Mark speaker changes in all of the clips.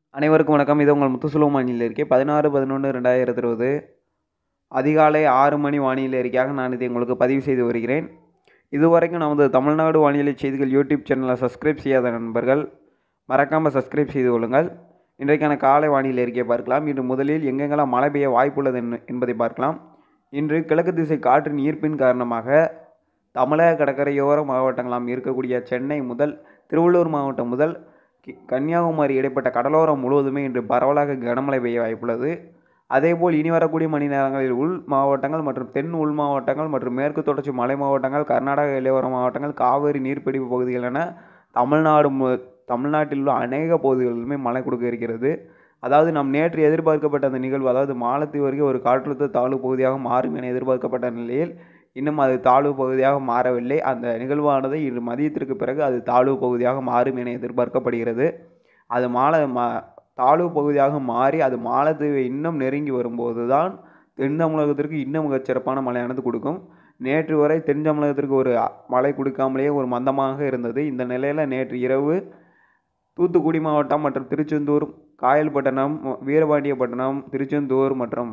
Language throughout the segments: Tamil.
Speaker 1: அனைவருக்கும் வணக்கம் இது உங்கள் முத்துசுலோ வானிலை இருக்கே பதினாறு பதினொன்று ரெண்டாயிரத்தி இருபது அதிகாலை ஆறு மணி வானிலை அறிக்கையாக நான் இதை உங்களுக்கு பதிவு செய்து வருகிறேன் இதுவரைக்கும் நமது தமிழ்நாடு வானிலை செய்திகள் யூடியூப் சேனலை சப்ஸ்கிரைப் செய்யாத நண்பர்கள் மறக்காமல் சப்ஸ்கிரைப் செய்து கொள்ளுங்கள் இன்றைக்கான காலை வானிலை அறிக்கையை பார்க்கலாம் இன்று முதலில் எங்கெங்கெல்லாம் மழை பெய்ய வாய்ப்புள்ளது என்ன- என்பதை பார்க்கலாம் இன்று கிழக்கு திசை காற்றின் ஈர்ப்பின் காரணமாக தமிழக கடற்கரையோர மாவட்டங்களாம் இருக்கக்கூடிய சென்னை முதல் திருவள்ளூர் மாவட்டம் முதல் கி- கன்னியாகுமரி இடைப்பட்ட கடலோரம் முழுவதுமே இன்று பரவலாக கனமழை பெய்ய வாய்ப்புள்ளது அதேபோல் இனி வரக்கூடிய மணி நேரங்களில் உள் மாவட்டங்கள் மற்றும் தென் உள் மாவட்டங்கள் மற்றும் மேற்கு தொடர்ச்சி மலை மாவட்டங்கள் கர்நாடக இளையோர மாவட்டங்கள் காவிரி நீர்பிடிப்பு பகுதிகள் என தமிழ்நாடு மு- தமிழ்நாட்டில் உள்ள அநேக பகுதிகளிலுமே மழை கொடுக்க இருக்கிறது அதாவது நாம் நேற்று எதிர்பார்க்கப்பட்ட அந்த நிகழ்வு அதாவது மாலத்தீவு வரைக்கும் ஒரு காற்றழுத்த தாழ்வு பகுதியாக மாறும் என எதிர்பார்க்கப்பட்ட நிலையில் இன்னும் அது தாழ்வு பகுதியாக மாறவில்லை அந்த நிகழ்வானது இன்று மதியத்திற்கு பிறகு அது தாழ்வு பகுதியாக மாறும் என எதிர்பார்க்கப்படுகிறது அது மால மா தாழ்வு பகுதியாக மாறி அது மாலத்தீவை இன்னும் நெருங்கி வரும்போது தான் தென் தமிழகத்திற்கு இன்னும் மிகச்சிறப்பான மழையானது கொடுக்கும் நேற்று வரை தென் தமிழகத்திற்கு ஒரு அ- மழை கொடுக்காமலேயே ஒரு மந்தமாக இருந்தது இந்த நிலையில் நேற்று இரவு தூத்துக்குடி மாவட்டம் மற்றும் திருச்செந்தூர் காயல்பட்டினம் வீரபாண்டியப்பட்டினம் திருச்செந்தூர் மற்றும்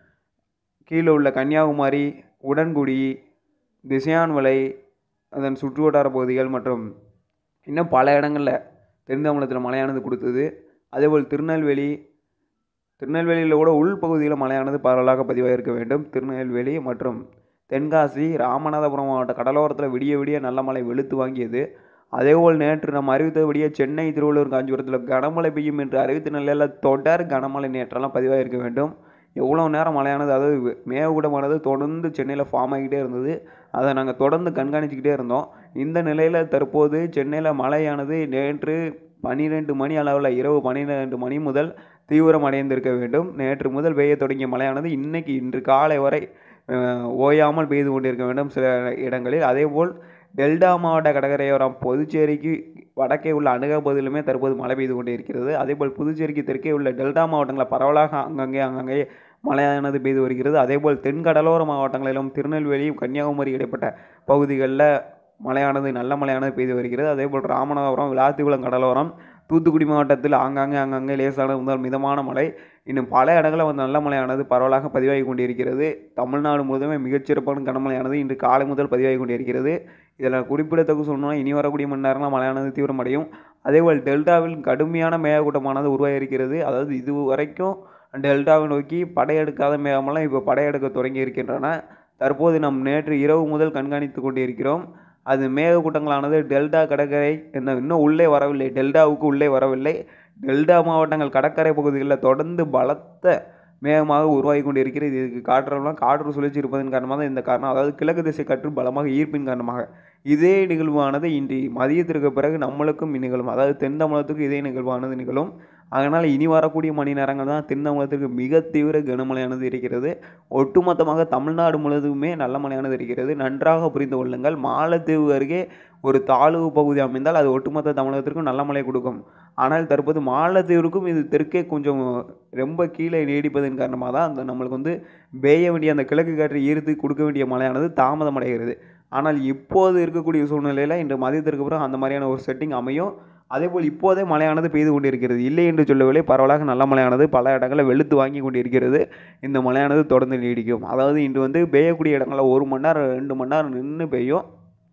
Speaker 1: கீழே உள்ள கன்னியாகுமரி உடன்குடி திசையான்மலை அதன் சுற்றுவட்டார பகுதிகள் மற்றும் இன்னும் பல இடங்களில் தென் தமிழகத்தில் மழையானது கொடுத்தது அதேபோல் திருநெல்வேலி திருநெல்வேலியில் கூட உள்பகுதியில் மழையானது பரவலாக பதிவாகிருக்க வேண்டும் திருநெல்வேலி மற்றும் தென்காசி ராமநாதபுரம் மாவட்ட கடலோரத்தில் விடிய விடிய நல்ல மழை வெளுத்து வாங்கியது அதேபோல் நேற்று நம்ம அறிவித்தபடியே சென்னை திருவள்ளூர் காஞ்சிபுரத்தில் கனமழை பெய்யும் என்று அறிவித்த நிலையில் தொடர் கனமழை நேற்றெல்லாம் பதிவாகிருக்க வேண்டும் எவ்வளோ நேரம் மழையானது அதாவது வே- மேகக்கூட்டமானது தொடர்ந்து சென்னையில் ஃபார்ம் ஆகிக்கிட்டே இருந்தது அதை நாங்கள் தொடர்ந்து கண்காணிச்சுக்கிட்டே இருந்தோம் இந்த நிலையில் தற்போது சென்னையில் மழையானது நேற்று பன்னிரெண்டு மணி அளவில் இரவு பன்னிரெண்டு மணி முதல் தீவிரம் அடைந்திருக்க வேண்டும் நேற்று முதல் பெய்ய தொடங்கிய மழையானது இன்னைக்கு இன்று காலை வரை அஹ், ஓயாமல் பெய்து கொண்டிருக்க வேண்டும் சில இடங்களில் அதேபோல் டெல்டா மாவட்ட கடற்கரையோரம் புதுச்சேரிக்கு வடக்கே உள்ள அணுக பகுதியிலுமே தற்போது மழை பெய்து கொண்டே இருக்கிறது அதேபோல் புதுச்சேரிக்கு தெற்கே உள்ள டெல்டா மாவட்டங்களில் பரவலாக அங்கங்கே அங்கங்கே மழையானது பெய்து வருகிறது அதேபோல் தென் கடலோர மாவட்டங்களிலும் திருநெல்வேலி கன்னியாகுமரி இடைப்பட்ட பகுதிகளில் மழையானது நல்ல மழையானது பெய்து வருகிறது அதேபோல் ராமநாதபுரம் விளாத்திகுளம் கடலோரம் தூத்துக்குடி மாவட்டத்தில் ஆங்காங்கே ஆங்காங்கே லேசான முதல் மிதமான மழை இன்னும் பல இடங்களில் வந்து நல்ல மழையானது பரவலாக பதிவாகி கொண்டிருக்கிறது தமிழ்நாடு முழுவதுமே மிகச்சிறப்பான கனமழையானது இன்று காலை முதல் பதிவாகி கொண்டிருக்கிறது இதில் குறிப்பிடத்தக்க சொல்லணும்னா இனி வரக்கூடிய மணி நேரங்களில் மழையானது தீவிரமடையும் அதேபோல் டெல்டாவில் கடுமையான மேகக்கூட்டமானது உருவாகி இருக்கிறது அதாவது இது வரைக்கும் டெல்டாவை நோக்கி படையெடுக்காத மேகமெல்லாம் இப்போ படையெடுக்க தொடங்கி இருக்கின்றன தற்போது நாம் நேற்று இரவு முதல் கண்காணித்து கொண்டிருக்கிறோம் அது மேகக்கூட்டங்களானது டெல்டா கடற்கரை என்ன இன்னும் உள்ளே வரவில்லை டெல்டாவுக்கு உள்ளே வரவில்லை டெல்டா மாவட்டங்கள் கடற்கரை பகுதிகளில் தொடர்ந்து பலத்த மேகமாக உருவாகி கொண்டு இருக்கிறது இதுக்கு காற்றெல்லாம் காற்று சுழற்சி இருப்பதன் காரணமாக தான் இந்த காரணம் அதாவது கிழக்கு திசை காற்று பலமாக ஈர்ப்பின் காரணமாக இதே நிகழ்வானது இன்று மதியத்திற்கு பிறகு நம்மளுக்கும் நிகழும் அதாவது தென் தமிழகத்துக்கு இதே நிகழ்வானது நிகழும் அதனால் இனி வரக்கூடிய மணி நேரங்கள் தான் தென் தமிழகத்திற்கு மிக தீவிர கனமழையானது இருக்கிறது ஒட்டுமொத்தமாக தமிழ்நாடு முழுவதுமே நல்ல மழையானது இருக்கிறது நன்றாக புரிந்து கொள்ளுங்கள் மாலத்தீவு அருகே ஒரு தாழ்வு பகுதி அமைந்தால் அது ஒட்டுமொத்த தமிழகத்திற்கும் நல்ல மழை கொடுக்கும் ஆனால் தற்போது மாலத்தீவிற்கும் இது தெற்கே கொஞ்சம் ரொம்ப கீழே நீடிப்பதன் காரணமாக தான் அந்த நம்மளுக்கு வந்து பெய்ய வேண்டிய அந்த கிழக்கு காற்றை ஈர்த்து கொடுக்க வேண்டிய மழையானது தாமதம் அடைகிறது ஆனால் இப்போது இருக்கக்கூடிய சூழ்நிலையில் இன்று மதியத்திற்கு பிறகு அந்த மாதிரியான ஒரு செட்டிங் அமையும் அதேபோல் இப்போதே மழையானது பெய்து கொண்டிருக்கிறது இல்லை என்று சொல்லவில்லை பரவலாக நல்ல மழையானது பல இடங்களில் வெளுத்து வாங்கி கொண்டிருக்கிறது இந்த மழையானது தொடர்ந்து நீடிக்கும் அதாவது இன்று வந்து பெய்யக்கூடிய இடங்களில் ஒரு மணி நேரம் ரெண்டு மணி நேரம் நின்று பெய்யும்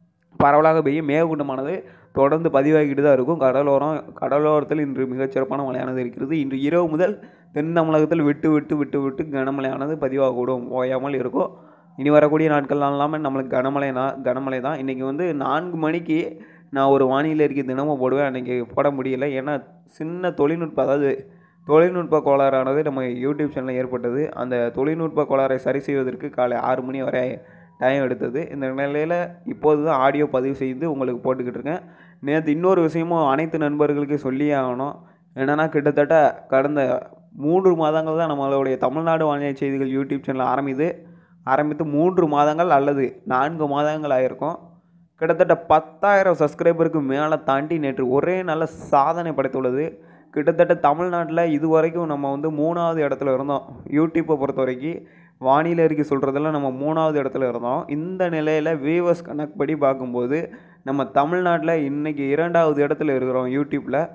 Speaker 1: பரவலாக பெய்யும் மேகக்கூட்டமானது தொடர்ந்து பதிவாகிட்டு தான் இருக்கும் கடலோரம் கடலோரத்தில் இன்று மிகச்சிறப்பான மழையானது இருக்கிறது இன்று இரவு முதல் தென் தமிழகத்தில் விட்டு விட்டு விட்டு விட்டு கனமழையானது பதிவாகக்கூடும் ஓயாமல் இருக்கும் இனி வரக்கூடிய நாட்கள்லாம் இல்லாமல் நம்மளுக்கு கனமழை தான் கனமழை தான் இன்றைக்கி வந்து நான்கு மணிக்கு நான் ஒரு வானிலை அறிக்கை தினமும் போடுவேன் அன்றைக்கி போட முடியல ஏன்னா சின்ன தொழில்நுட்ப அதாவது தொழில்நுட்ப கோளாறானது நம்ம யூடியூப் சேனலில் ஏற்பட்டது அந்த தொழில்நுட்ப கோளாறை சரி செய்வதற்கு காலை ஆறு மணி வரை டைம் எடுத்தது இந்த நிலையில் இப்போது தான் ஆடியோ பதிவு செய்து உங்களுக்கு போட்டுக்கிட்டு இருக்கேன் நேற்று இன்னொரு விஷயமும் அனைத்து நண்பர்களுக்கு சொல்லியே ஆகணும் என்னென்னா கிட்டத்தட்ட கடந்த மூன்று மாதங்கள் தான் நம்மளுடைய தமிழ்நாடு வானிலை செய்திகள் யூடியூப் சேனல் ஆரம்பிது ஆரம்பித்து மூன்று மாதங்கள் அல்லது நான்கு மாதங்கள் ஆயிருக்கும் கிட்டத்தட்ட பத்தாயிரம் சப்ஸ்கிரைபருக்கு மேலே தாண்டி நேற்று ஒரே நல்ல சாதனை படைத்துள்ளது கிட்டத்தட்ட தமிழ்நாட்டில் இது வரைக்கும் நம்ம வந்து மூணாவது இடத்துல இருந்தோம் யூடியூப்பை பொறுத்த வரைக்கும் வானிலை அறிக்கை சொல்கிறதுல நம்ம மூணாவது இடத்துல இருந்தோம் இந்த நிலையில் வியூவர்ஸ் கணக்குப்படி பார்க்கும்போது நம்ம தமிழ்நாட்டில் இன்றைக்கி இரண்டாவது இடத்துல இருக்கிறோம் யூடியூப்பில்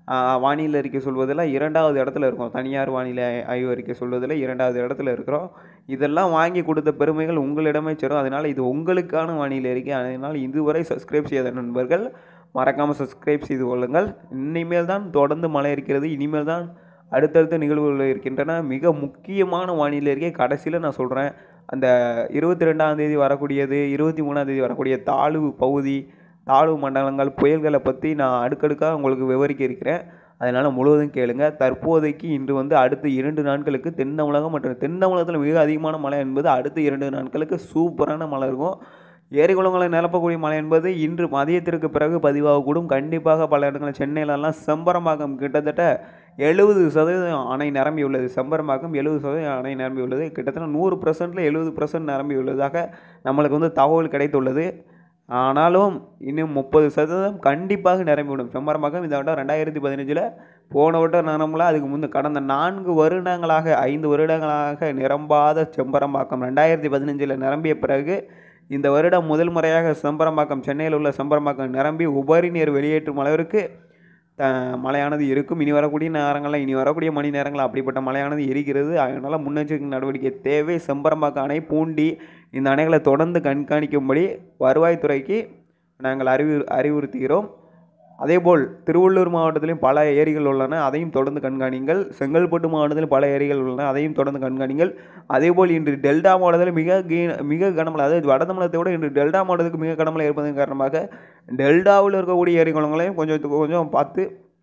Speaker 1: வானிலை அறிக்கை சொல்வதில் இரண்டாவது இடத்துல இருக்கோம் தனியார் வானிலை ஆய்வு அறிக்கை சொல்வதில் இரண்டாவது இடத்துல இருக்கிறோம் இதெல்லாம் வாங்கி கொடுத்த பெருமைகள் உங்களிடமே சேரும் அதனால் இது உங்களுக்கான வானிலை அறிக்கை அதனால் இதுவரை சப்ஸ்கிரைப் செய்யாத நண்பர்கள் மறக்காமல் சப்ஸ்கிரைப் செய்து கொள்ளுங்கள் இனிமேல் தான் தொடர்ந்து மழை இருக்கிறது இனிமேல் தான் அடுத்தடுத்த நிகழ்வுகள் இருக்கின்றன மிக முக்கியமான வானிலை அறிக்கை கடைசியில் நான் சொல்கிறேன் அந்த இருபத்தி ரெண்டாம் தேதி வரக்கூடியது இருபத்தி மூணாம் தேதி வரக்கூடிய தாழ்வு பகுதி தாழ்வு மண்டலங்கள் புயல்களை பற்றி நான் அடுக்கடுக்காக உங்களுக்கு விவரிக்க இருக்கிறேன் அதனால் முழுவதும் கேளுங்க தற்போதைக்கு இன்று வந்து அடுத்த இரண்டு நாட்களுக்கு தென் தமிழகம் மற்றும் தென் தமிழகத்தில் மிக அதிகமான மழை என்பது அடுத்த இரண்டு நாட்களுக்கு சூப்பரான மழை இருக்கும் ஏரி குளங்களை நிரப்பக்கூடிய மழை என்பது இன்று மதியத்திற்கு பிறகு பதிவாகக்கூடும் கண்டிப்பாக பல இடங்களில் சென்னையிலலாம் செம்பரம்பாக்கம் கிட்டத்தட்ட எழுபது சதவீதம் அணை நிரம்பி உள்ளது செம்பரம்பாக்கம் எழுபது சதவீதம் அணை நிரம்பி உள்ளது கிட்டத்தட்ட நூறு பர்சன்டில் எழுபது பர்சன்ட் நிரம்பி உள்ளதாக நம்மளுக்கு வந்து தகவல் கிடைத்துள்ளது ஆனாலும் இன்னும் முப்பது சதவீதம் கண்டிப்பாக நிரம்பிவிடும் செம்பரம்பாக்கம் இந்த வட்டம் ரெண்டாயிரத்தி பதினஞ்சில் போன வட்டம் நிரம்பல அதுக்கு முந்தைய கடந்த நான்கு வருடங்களாக ஐந்து வருடங்களாக நிரம்பாத செம்பரம்பாக்கம் ரெண்டாயிரத்தி பதினஞ்சில் நிரம்பிய பிறகு இந்த வருடம் முதல் முறையாக செம்பரம்பாக்கம் சென்னையில் உள்ள செம்பரம்பாக்கம் நிரம்பி உபரி நீர் வெளியேற்றும் அளவிற்கு த மழையானது இருக்கும் இனி வரக்கூடிய நேரங்களில் இனி வரக்கூடிய மணி நேரங்களில் அப்படிப்பட்ட மழையானது இருக்கிறது அதனால் முன்னெச்சரிக்கை நடவடிக்கை தேவை செம்பரம்பாக்கம் அணை பூண்டி இந்த அணைகளை தொடர்ந்து கண்காணிக்கும்படி வருவாய்த்துறைக்கு நாங்கள் அறிவு அறிவுறுத்துகிறோம் அதேபோல் திருவள்ளூர் மாவட்டத்திலும் பல ஏரிகள் உள்ளன அதையும் தொடர்ந்து கண்காணிங்கள் செங்கல்பட்டு மாவட்டத்திலும் பல ஏரிகள் உள்ளன அதையும் தொடர்ந்து கண்காணிங்கள் அதேபோல் இன்று டெல்டா மாவட்டத்தில் மிக கீ- மிக கனமழை அதாவது வட தமிழகத்தை விட இன்று டெல்டா மாவட்டத்துக்கு மிக கனமழை இருப்பதன் காரணமாக டெல்டாவில் இருக்கக்கூடிய ஏரி குளங்களையும் கொஞ்சம் கொஞ்சம் பார்த்து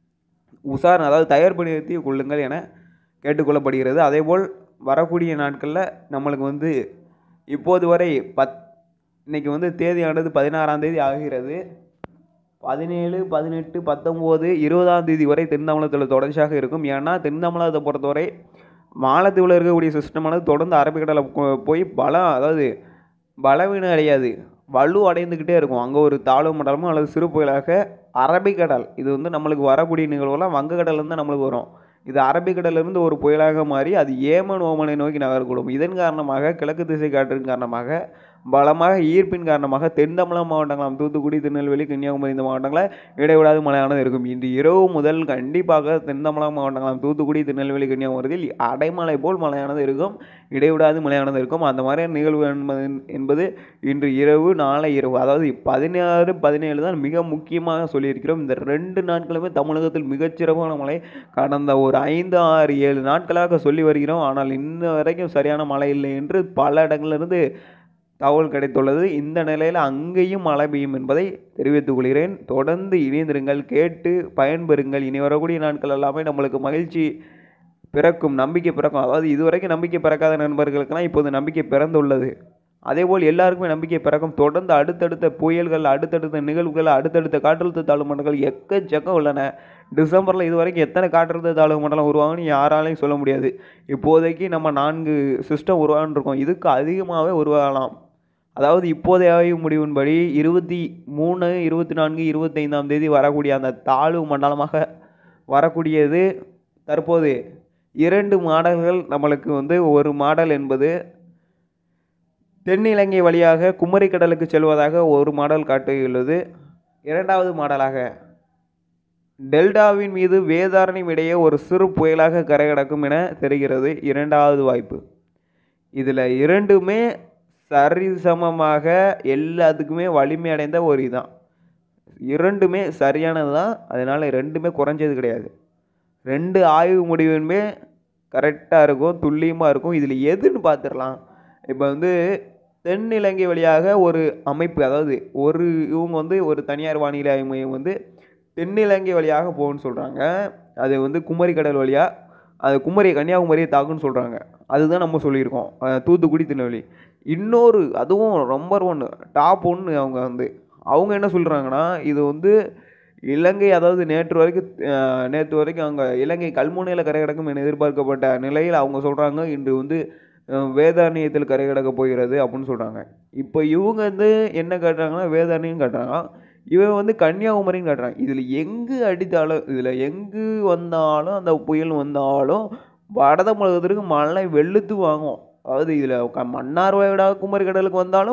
Speaker 1: உசார் அதாவது தயார்படுத்தி கொள்ளுங்கள் என கேட்டுக்கொள்ளப்படுகிறது அதேபோல் வரக்கூடிய நாட்களில் நம்மளுக்கு வந்து இப்போது வரை பத் இன்னைக்கு வந்து தேதியானது பதினாறாம் தேதி ஆகிறது பதினேழு பதினெட்டு பத்தொம்போது இருபதாம் தேதி வரை தென் தமிழகத்தில் தொடர்ச்சியாக இருக்கும் ஏன்னா தென் தமிழகத்தை பொறுத்தவரை மாலத்தீவில் இருக்கக்கூடிய சிஸ்டமானது தொடர்ந்து அரபிக்கடலை போ- போய் பலம் அதாவது பலவீனம் அடையாது வலு அடைந்துக்கிட்டே இருக்கும் அங்கே ஒரு தாழ்வு மண்டலமோ அல்லது சிறு புயலாக அரபிக்கடல் இது வந்து நம்மளுக்கு வரக்கூடிய நிகழ்வுலாம் வங்கக்கடல்லேருந்து நம்மளுக்கு வரும் இது அரபிக்கடலிருந்து ஒரு புயலாக மாறி அது ஏமன் ஓமனை நோக்கி நகரக்கூடும் இதன் காரணமாக கிழக்கு திசை காற்றின் காரணமாக பலமாக ஈர்ப்பின் காரணமாக தென் தமிழக மாவட்டங்களாம் தூத்துக்குடி திருநெல்வேலி கன்னியாகுமரி இந்த மாவட்டங்களில் இடைவிடாது மழையானது இருக்கும் இன்று இரவு முதல் கண்டிப்பாக தென் தமிழக மாவட்டங்களாம் தூத்துக்குடி திருநெல்வேலி கன்னியாகுமரியில் அடைமழை போல் மழையானது இருக்கும் இடைவிடாது மழையானது இருக்கும் அந்த மாதிரியான நிகழ்வு என்பது என்பது இன்று இரவு நாளை இரவு அதாவது பதினாறு பதினேழு தான் மிக முக்கியமாக சொல்லியிருக்கிறோம் இந்த ரெண்டு நாட்களுமே தமிழகத்தில் மிகச்சிறப்பான மழை கடந்த ஒரு ஐந்து ஆறு ஏழு நாட்களாக சொல்லி வருகிறோம் ஆனால் இன்ன வரைக்கும் சரியான மழை இல்லை என்று பல இடங்களிலிருந்து தகவல் கிடைத்துள்ளது இந்த நிலையில் அங்கேயும் மழை பெய்யும் என்பதை தெரிவித்துக் கொள்கிறேன் தொடர்ந்து இணைந்திருங்கள் கேட்டு பயன்பெறுங்கள் இனி வரக்கூடிய நாட்கள் எல்லாமே நம்மளுக்கு மகிழ்ச்சி பிறக்கும் நம்பிக்கை பிறக்கும் அதாவது இதுவரைக்கும் நம்பிக்கை பிறக்காத நண்பர்களுக்கெல்லாம் இப்போது நம்பிக்கை பிறந்துள்ளது அதேபோல் எல்லாருக்குமே நம்பிக்கை பிறக்கும் தொடர்ந்து அடுத்தடுத்த புயல்கள் அடுத்தடுத்த நிகழ்வுகள் அடுத்தடுத்த காற்றழுத்த தாழ்வு மண்டலங்கள் எக்கச்சக்கம் உள்ளன டிசம்பரில் இதுவரைக்கும் எத்தனை காற்றழுத்த தாழ்வு மண்டலம் உருவாகும்னு யாராலையும் சொல்ல முடியாது இப்போதைக்கு நம்ம நான்கு சிஸ்டம் உருவாகிருக்கோம் இதுக்கு அதிகமாகவே உருவாகலாம் அதாவது இப்போதைய ஆய்வு முடிவின்படி இருபத்தி மூணு இருபத்தி நான்கு இருபத்தைந்தாம் தேதி வரக்கூடிய அந்த தாழ்வு மண்டலமாக வரக்கூடியது தற்போது இரண்டு மாடல்கள் நம்மளுக்கு வந்து ஒரு மாடல் என்பது தென்னிலங்கை வழியாக குமரி கடலுக்கு செல்வதாக ஒரு மாடல் காட்டியுள்ளது இரண்டாவது மாடலாக டெல்டாவின் மீது வேதாரண்யம் இடையே ஒரு சிறு புயலாக கரை கடக்கும் என தெரிகிறது இரண்டாவது வாய்ப்பு இதில் இரண்டுமே சரிசமமாக எல்லாத்துக்குமே வலிமை அடைந்த ஒரு இதான் இரண்டுமே சரியானது தான் அதனால் ரெண்டுமே குறைஞ்சது கிடையாது ரெண்டு ஆய்வு முடிவுமே கரெக்டாக இருக்கும் துல்லியமாக இருக்கும் இதில் எதுன்னு பார்த்துடலாம் இப்போ வந்து தென்னிலங்கை வழியாக ஒரு அமைப்பு அதாவது ஒரு இவங்க வந்து ஒரு தனியார் வானிலை ஆய்வு மையம் வந்து தென்னிலங்கை வழியாக போகும்னு சொல்கிறாங்க அது வந்து குமரி கடல் வழியாக அது குமரி கன்னியாகுமரியை தாக்குன்னு சொல்கிறாங்க அதுதான் நம்ம சொல்லியிருக்கோம் அஹ் தூத்துக்குடி திருநெல்வேலி இன்னொரு அதுவும் ரொம்ப ஒன்று டாப் ஒன்று அவங்க வந்து அவங்க என்ன சொல்கிறாங்கன்னா இது வந்து இலங்கை அதாவது நேற்று வரைக்கும் அஹ், நேற்று வரைக்கும் அங்கே இலங்கை கல்முனையில் கரை கிடக்கும் என எதிர்பார்க்கப்பட்ட நிலையில் அவங்க சொல்கிறாங்க இன்று வந்து அஹ், வேதாரண்யத்தில் கரை கிடக்க போகிறது அப்படின்னு சொல்கிறாங்க இப்போ இவங்க வந்து என்ன காட்டுறாங்கன்னா வேதாரண்யம் காட்டுறாங்க இவன் வந்து கன்னியாகுமரின்னு காட்டுறான் இதில் எங்கு அடித்தாலும் இதில் எங்கு வந்தாலும் அந்த புயல் வந்தாலும் வட தமிழகத்திற்கு மழை வெளுத்து வாங்கும் அதாவது இதில் க மன்னார் வயடா குமரி கடலுக்கு வந்தாலும்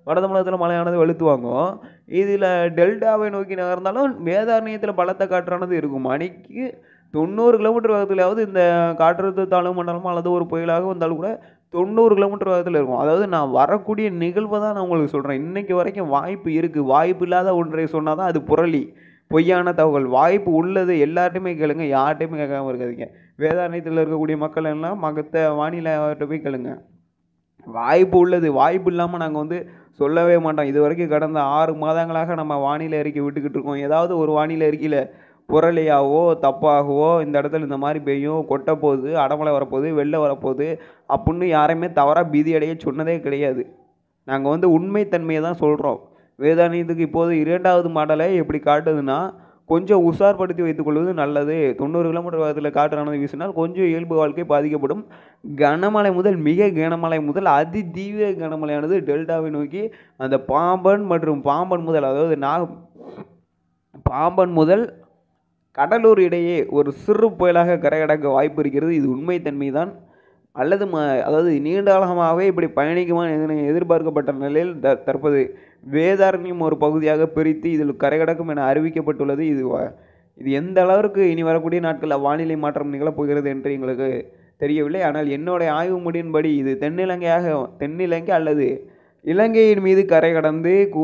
Speaker 1: வட தமிழகத்தில் மழையானது வெளுத்து வாங்கும் இதில் டெல்டாவை நோக்கி நகர்ந்தாலும் வேதாரண்யத்தில் பலத்த காற்றானது இருக்கும் மணிக்கு தொண்ணூறு கிலோமீட்டர் வேகத்திலாவது இந்த காற்றழுத்த தாழ்வு மண்டலம் அல்லது ஒரு புயலாக வந்தாலும் கூட தொண்ணூறு கிலோமீட்டர் வேகத்தில் இருக்கும் அதாவது நான் வரக்கூடிய நிகழ்வை தான் நான் உங்களுக்கு சொல்கிறேன் இன்னைக்கு வரைக்கும் வாய்ப்பு இருக்குது வாய்ப்பு இல்லாத ஒன்றை சொன்னால் தான் அது புரளி பொய்யான தகவல் வாய்ப்பு உள்ளது எல்லார்ட்டையுமே கேளுங்க யார்ட்டையுமே கேட்காம இருக்காதீங்க வேதாரண்யத்தில் இருக்கக்கூடிய மக்கள் எல்லாம் மகத்த வானிலை போய் கேளுங்க வாய்ப்பு உள்ளது வாய்ப்பு இல்லாமல் நாங்கள் வந்து சொல்லவே மாட்டோம் இது வரைக்கும் கடந்த ஆறு மாதங்களாக நம்ம வானிலை அறிக்கை விட்டுக்கிட்டு இருக்கோம் ஏதாவது ஒரு வானிலை அறிக்கையில் புரளியாவோ தப்பாகவோ இந்த இடத்துல இந்த மாதிரி பெய்யும் கொட்ட போகுது அடமழை வரப்போகுது வெள்ளம் வரப்போகுது அப்படின்னு யாரையுமே தவறாக பீதி அடைய சொன்னதே கிடையாது நாங்கள் வந்து உண்மைத்தன்மையை தான் சொல்கிறோம் வேதாரண்யத்துக்கு இப்போது இரண்டாவது மாடலை எப்படி காட்டுதுன்னா கொஞ்சம் உஷார்படுத்தி வைத்துக்கொள்வது நல்லது தொண்ணூறு கிலோமீட்டர் வேகத்தில் காற்றானது வீசினால் கொஞ்சம் இயல்பு வாழ்க்கை பாதிக்கப்படும் கனமழை முதல் மிக கனமழை முதல் அதி தீவிர கனமழையானது டெல்டாவை நோக்கி அந்த பாம்பன் மற்றும் பாம்பன் முதல் அதாவது நாக பாம்பன் முதல் கடலூர் இடையே ஒரு சிறு புயலாக கரையடக்க வாய்ப்பு இருக்கிறது இது உண்மைத்தன்மை தான் அல்லது ம அதாவது நீண்ட காலமாகவே இப்படி பயணிக்குமா என எதிர்பார்க்கப்பட்ட நிலையில் த தற்போது வேதாரண்யம் ஒரு பகுதியாக பிரித்து இதில் கரைகடக்கும் என அறிவிக்கப்பட்டுள்ளது இது வ- இது எந்த அளவிற்கு இனி வரக்கூடிய நாட்களில் வானிலை மாற்றம் நிகழப் போகிறது என்று எங்களுக்கு தெரியவில்லை ஆனால் என்னுடைய ஆய்வு முடியின்படி இது தென்னிலங்கையாக தென்னிலங்கை அல்லது இலங்கையின் மீது கரை கடந்து கு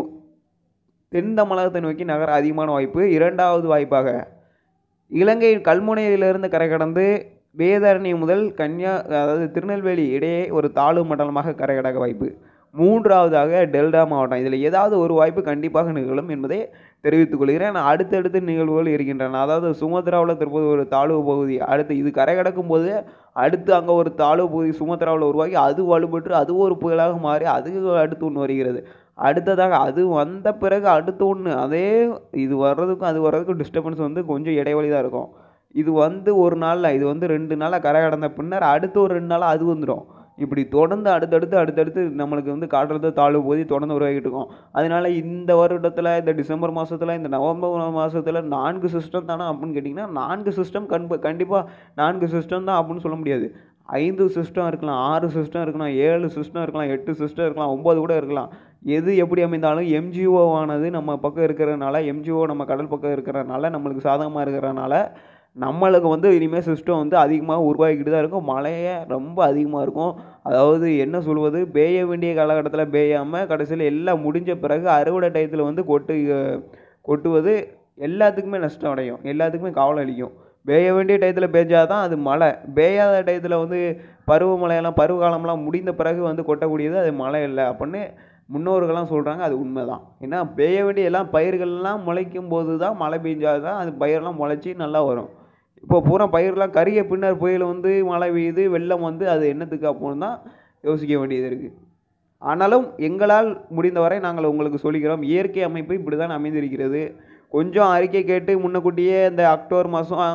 Speaker 1: தென் தமிழகத்தை நோக்கி நகர அதிகமான வாய்ப்பு இரண்டாவது வாய்ப்பாக இலங்கையின் கல்முனையிலிருந்து கரை கடந்து வேதாரண்யம் முதல் கன்னியா அதாவது திருநெல்வேலி இடையே ஒரு தாழ்வு மண்டலமாக கரை கடக்க வாய்ப்பு மூன்றாவதாக டெல்டா மாவட்டம் இதில் ஏதாவது ஒரு வாய்ப்பு கண்டிப்பாக நிகழும் என்பதை தெரிவித்துக் கொள்கிறேன் அடுத்தடுத்து நிகழ்வுகள் இருக்கின்றன அதாவது சுமத்ராவில் தற்போது ஒரு தாழ்வு பகுதி அடுத்து இது கரை கடக்கும் போது அடுத்து அங்கே ஒரு தாழ்வு பகுதி சுமத்ராவில் உருவாகி அது வலுப்பெற்று அது ஒரு புயலாக மாறி அதுக்கு அடுத்து ஒன்று வருகிறது அடுத்ததாக அது வந்த பிறகு அடுத்து ஒன்று அதே இது வர்றதுக்கும் அது வர்றதுக்கும் டிஸ்டர்பன்ஸ் வந்து கொஞ்சம் இடைவெளி தான் இருக்கும் இது வந்து ஒரு நாளில் இது வந்து ரெண்டு நாளாக கரை கடந்த பின்னர் அடுத்து ஒரு ரெண்டு நாளாக அது வந்துடும் இப்படி தொடர்ந்து அடுத்தடுத்து அடுத்தடுத்து நம்மளுக்கு வந்து காற்றழுத்த தாழ்வு போதி தொடர்ந்து உருவாகிட்டு இருக்கும் அதனால இந்த வருடத்தில் இந்த டிசம்பர் மாதத்தில் இந்த நவம்பர் மாதத்தில் நான்கு சிஸ்டம் தானே அப்படின்னு கேட்டிங்கன்னா நான்கு சிஸ்டம் கண்ப கண்டிப்பாக நான்கு சிஸ்டம் தான் அப்படின்னு சொல்ல முடியாது ஐந்து சிஸ்டம் இருக்கலாம் ஆறு சிஸ்டம் இருக்கலாம் ஏழு சிஸ்டம் இருக்கலாம் எட்டு சிஸ்டம் இருக்கலாம் ஒம்பது கூட இருக்கலாம் எது எப்படி அமைந்தாலும் எம்ஜிஓ ஆனது நம்ம பக்கம் இருக்கிறதுனால எம்ஜிஓ நம்ம கடல் பக்கம் இருக்கிறதுனால நம்மளுக்கு சாதகமாக இருக்கிறதுனால நம்மளுக்கு வந்து இனிமேல் சிஸ்டம் வந்து அதிகமாக உருவாகிக்கிட்டு தான் இருக்கும் மழையே ரொம்ப அதிகமாக இருக்கும் அதாவது என்ன சொல்வது பெய்ய வேண்டிய காலகட்டத்தில் பெய்யாமல் கடைசியில் எல்லாம் முடிஞ்ச பிறகு அறுவடை டயத்தில் வந்து கொட்டு கொட்டுவது எல்லாத்துக்குமே நஷ்டம் அடையும் எல்லாத்துக்குமே கவலை அளிக்கும் பெய்ய வேண்டிய டயத்தில் பெஞ்சாதான் அது மழை பெய்யாத டயத்தில் வந்து பருவமழையெல்லாம் பருவகாலம்லாம் முடிந்த பிறகு வந்து கொட்டக்கூடியது அது மழை இல்லை அப்படின்னு முன்னோர்கள்லாம் சொல்கிறாங்க அது உண்மைதான் ஏன்னா பெய்ய வேண்டிய எல்லாம் பயிர்கள்லாம் முளைக்கும் போது தான் மழை பெஞ்சாதான் தான் அது பயிரெல்லாம் முளைச்சி நல்லா வரும் இப்போ பூரா பயிரெலாம் கருகிய பின்னர் புயல் வந்து மழை பெய்யுது வெள்ளம் வந்து அது என்னத்துக்கு அப்போன்னு தான் யோசிக்க வேண்டியது இருக்குது ஆனாலும் எங்களால் முடிந்தவரை நாங்கள் உங்களுக்கு சொல்லிக்கிறோம் இயற்கை அமைப்பு இப்படி தான் அமைந்திருக்கிறது கொஞ்சம் அறிக்கை கேட்டு முன்னக்கூட்டியே இந்த அக்டோபர் மாதம்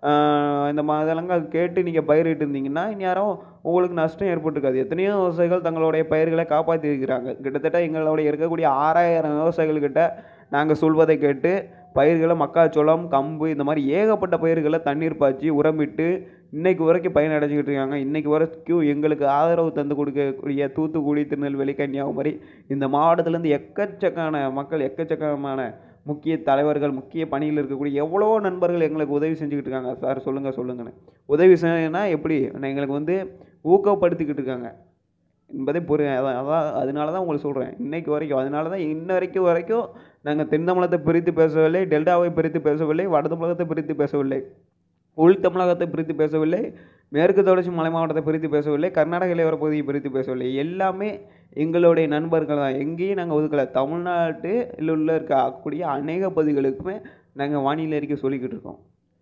Speaker 1: இந்த மாதெல்லாம் கேட்டு நீங்கள் பயிரிட்டு இருந்தீங்கன்னா இந்நேரம் உங்களுக்கு நஷ்டம் ஏற்பட்டிருக்காது எத்தனையோ விவசாயிகள் தங்களுடைய பயிர்களை காப்பாற்றி இருக்கிறாங்க கிட்டத்தட்ட எங்களுடைய இருக்கக்கூடிய ஆறாயிரம் விவசாயிகள்கிட்ட நாங்கள் சொல்வதை கேட்டு பயிர்களை மக்காச்சோளம் கம்பு இந்த மாதிரி ஏகப்பட்ட பயிர்களை தண்ணீர் பாய்ச்சி உரமிட்டு இன்னைக்கு வரைக்கும் பயன் அடைஞ்சிக்கிட்டு இருக்காங்க இன்னைக்கு வரைக்கும் எங்களுக்கு ஆதரவு தந்து கொடுக்கக்கூடிய தூத்துக்குடி திருநெல்வேலி கன்னியாகுமரி இந்த மாவட்டத்திலேருந்து எக்கச்சக்கான மக்கள் எக்கச்சக்கமான முக்கிய தலைவர்கள் முக்கிய பணியில் இருக்கக்கூடிய எவ்வளோ நண்பர்கள் எங்களுக்கு உதவி செஞ்சுக்கிட்டு இருக்காங்க சார் சொல்லுங்கள் சொல்லுங்கன்னு உதவி செய்யணும்னா எப்படி எங்களுக்கு வந்து ஊக்கப்படுத்திக்கிட்டு இருக்காங்க என்பதை புரிய அதான் அதான் அதனால தான் உங்களுக்கு சொல்கிறேன் இன்னைக்கு வரைக்கும் அதனால தான் இன்ன வரைக்கும் வரைக்கும் நாங்கள் தென் தமிழகத்தை பிரித்து பேசவில்லை டெல்டாவை பிரித்து பேசவில்லை வட தமிழகத்தை பிரித்து பேசவில்லை உள் தமிழகத்தை பிரித்து பேசவில்லை மேற்கு தொடர்ச்சி மலை மாவட்டத்தை பிரித்து பேசவில்லை கர்நாடக இலையோர பகுதியை பிரித்து பேசவில்லை எல்லாமே எங்களுடைய நண்பர்கள் தான் எங்கேயும் நாங்கள் ஒதுக்கலை தமிழ்நாட்டில் உள்ள இருக்கக்கூடிய அநேக பகுதிகளுக்குமே நாங்கள் வானிலை அறிக்கை சொல்லிக்கிட்டு இருக்கோம்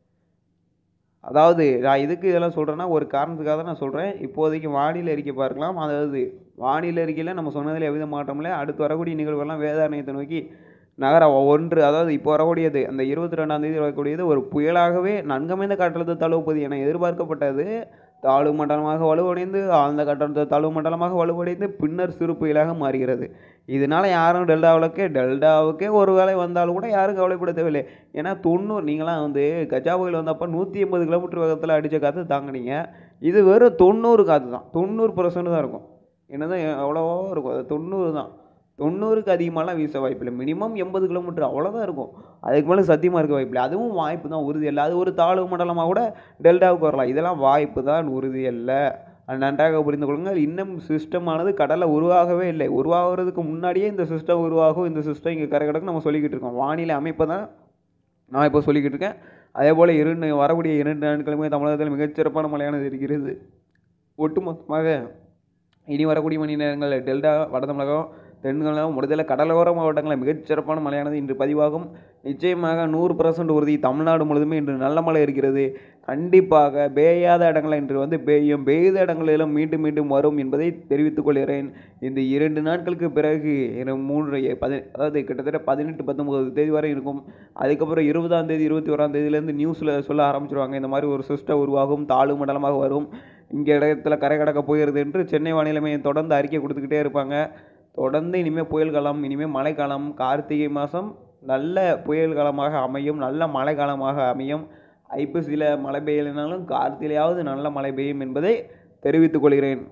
Speaker 1: அதாவது நான் எதுக்கு இதெல்லாம் சொல்கிறேன்னா ஒரு காரணத்துக்காக தான் நான் சொல்கிறேன் இப்போதைக்கு வானிலை அறிக்கை பார்க்கலாம் அதாவது வானிலை அறிக்கையில் நம்ம சொன்னதில் எவ்வித மாற்றம் இல்லை அடுத்து வரக்கூடிய நிகழ்வுகள்லாம் வேதாரண்யத்தை நோக்கி நகர ஒன்று அதாவது இப்போ வரக்கூடியது அந்த இருபத்தி ரெண்டாம் தேதி வரக்கூடியது ஒரு புயலாகவே நன்கமைந்த காற்றழுத்த தாழ்வு பகுதி என எதிர்பார்க்கப்பட்டது தாழ்வு மண்டலமாக வலுவடைந்து ஆழ்ந்த காற்றழுத்த தாழ்வு மண்டலமாக வலுவடைந்து பின்னர் சிறு புயலாக மாறுகிறது இதனால் யாரும் டெல்டாவுக்கு டெல்டாவுக்கே ஒரு வேளை வந்தாலும் கூட யாரும் கவலைப்பட தேவையில்லை ஏன்னா தொண்ணூறு நீங்களாம் வந்து கஜா புயல் வந்தப்போ நூற்றி எண்பது கிலோமீட்டர் வேகத்தில் அடித்த காற்று தாங்குனீங்க இது வெறும் தொண்ணூறு காற்று தான் தொண்ணூறு பர்சன்ட் தான் இருக்கும் என்னதான் எவ்வளவோ இருக்கும் அது தொண்ணூறு தான் தொண்ணூறுக்கு அதிகமாகலாம் வீச வாய்ப்பில்லை மினிமம் எண்பது கிலோமீட்டர் அவ்வளோதான் இருக்கும் அதுக்கு மேலே சத்தியமாக இருக்க வாய்ப்பில்லை அதுவும் வாய்ப்பு தான் உறுதி இல்லை அது ஒரு தாழ்வு மண்டலமாக கூட டெல்டாவுக்கு வரலாம் இதெல்லாம் வாய்ப்பு தான் உறுதி இல்லை அது நன்றாக புரிந்து கொள்ளுங்கள் இன்னும் சிஸ்டமானது கடலில் உருவாகவே இல்லை உருவாகிறதுக்கு முன்னாடியே இந்த சிஸ்டம் உருவாகும் இந்த சிஸ்டம் இங்கே கரை கிடக்கு நம்ம சொல்லிக்கிட்டு இருக்கோம் வானிலை அமைப்பை தான் நான் இப்போ சொல்லிக்கிட்டு இருக்கேன் அதே போல் இரண்டு வரக்கூடிய இரண்டு நாட்களுமே தமிழகத்தில் மிகச்சிறப்பான மழையானது இருக்கிறது ஒட்டுமொத்தமாக இனி வரக்கூடிய மணி நேரங்களில் டெல்டா வட தமிழகம் தென்கலம் முடிதல கடலோர மாவட்டங்களில் மிகச்சிறப்பான மழையானது இன்று பதிவாகும் நிச்சயமாக நூறு பர்சன்ட் உறுதி தமிழ்நாடு முழுதுமே இன்று நல்ல மழை இருக்கிறது கண்டிப்பாக பெய்யாத இடங்களில் இன்று வந்து பெய்யும் பெய்த இடங்களிலும் மீண்டும் மீண்டும் வரும் என்பதை தெரிவித்துக் கொள்கிறேன் இந்த இரண்டு நாட்களுக்கு பிறகு இரு- மூன்று எ- பதி அதாவது கிட்டத்தட்ட பதினெட்டு பத்தொம்பது தேதி வரை இருக்கும் அதுக்கப்புறம் இருபதாம் தேதி இருபத்தி ஓராம் தேதியிலேருந்து நியூஸில் சொல்ல ஆரம்பிச்சிருவாங்க இந்த மாதிரி ஒரு சிஸ்டம் உருவாகும் தாழ்வு மண்டலமாக வரும் இங்கே இடத்துல கரை கடக்க போகிறது என்று சென்னை வானிலை மையம் தொடர்ந்து அறிக்கை கொடுத்துக்கிட்டே இருப்பாங்க தொடர்ந்து இனிமேல் புயல் காலம் இனிமேல் மழைக்காலம் கார்த்திகை மாதம் நல்ல புயல் காலமாக அமையும் நல்ல மழை காலமாக அமையும் ஐப்பசியில் மழை பெய்யலைனாலும் கார்த்திகையாவது நல்ல மழை பெய்யும் என்பதை தெரிவித்துக் கொள்கிறேன்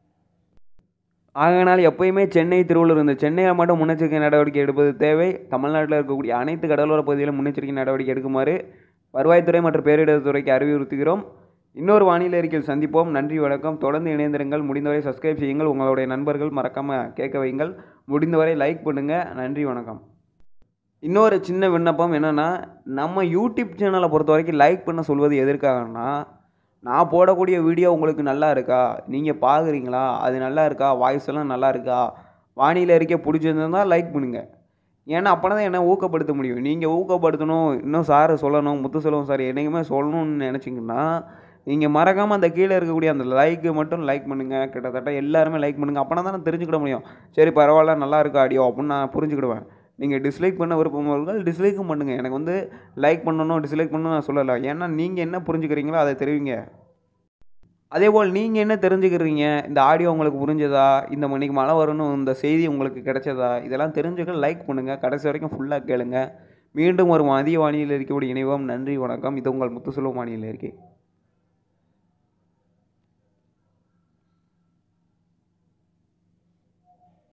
Speaker 1: ஆகையினால் எப்பயுமே சென்னை திருவள்ளூர் இந்த சென்னையை மட்டும் முன்னெச்சரிக்கை நடவடிக்கை எடுப்பது தேவை தமிழ்நாட்டில் இருக்கக்கூடிய அனைத்து கடலோர பகுதிகளிலும் முன்னெச்சரிக்கை நடவடிக்கை எடுக்குமாறு வருவாய்த்துறை மற்றும் பேரிடர் துறைக்கு அறிவுறுத்துகிறோம் இன்னொரு வானிலை அறிக்கையில் சந்திப்போம் நன்றி வணக்கம் தொடர்ந்து இணைந்திருங்கள் முடிந்தவரை சப்ஸ்கிரைப் செய்யுங்கள் உங்களுடைய நண்பர்கள் மறக்காமல் கேட்க வையுங்கள் முடிந்தவரை லைக் பண்ணுங்கள் நன்றி வணக்கம் இன்னொரு சின்ன விண்ணப்பம் என்னென்னா நம்ம யூடியூப் சேனலை பொறுத்த வரைக்கும் லைக் பண்ண சொல்வது எதற்காகனா நான் போடக்கூடிய வீடியோ உங்களுக்கு நல்லா இருக்கா நீங்கள் பார்க்குறீங்களா அது நல்லா இருக்கா வாய்ஸ் எல்லாம் நல்லா இருக்கா வானிலை அறிக்கை பிடிச்சிருந்தா லைக் பண்ணுங்கள் ஏன்னா அப்போனா தான் என்ன ஊக்கப்படுத்த முடியும் நீங்கள் ஊக்கப்படுத்தணும் இன்னும் சார் சொல்லணும் முத்துசெல்வம் சார் என்னைக்குமே சொல்லணும்னு நினச்சிங்கன்னா நீங்கள் மறக்காமல் அந்த கீழே இருக்கக்கூடிய அந்த லைக்கு மட்டும் லைக் பண்ணுங்கள் கிட்டத்தட்ட எல்லாருமே லைக் பண்ணுங்கள் அப்போனா தான் நான் தெரிஞ்சுக்கிட முடியும் சரி பரவாயில்ல நல்லா இருக்கா ஆடியோ அப்படின்னு நான் புரிஞ்சுக்கிடுவேன் நீங்கள் டிஸ்லைக் பண்ண விருப்பம் டிஸ்லைக்கும் பண்ணுங்கள் எனக்கு வந்து லைக் பண்ணணும் டிஸ்லைக் பண்ணணும் நான் சொல்லலை ஏன்னா நீங்கள் என்ன புரிஞ்சுக்கிறீங்களோ அதை தெரிவிங்க அதே போல் நீங்கள் என்ன தெரிஞ்சுக்கிறீங்க இந்த ஆடியோ உங்களுக்கு புரிஞ்சதா இந்த மணிக்கு மழை வரணும் இந்த செய்தி உங்களுக்கு கிடைச்சதா இதெல்லாம் தெரிஞ்சுக்க லைக் பண்ணுங்கள் கடைசி வரைக்கும் ஃபுல்லாக கேளுங்க மீண்டும் ஒரு மதிய வானிலை இருக்கக்கூடிய இணைவோம் நன்றி வணக்கம் இது உங்கள் முத்துசெல்வம் வானிலை இருக்கை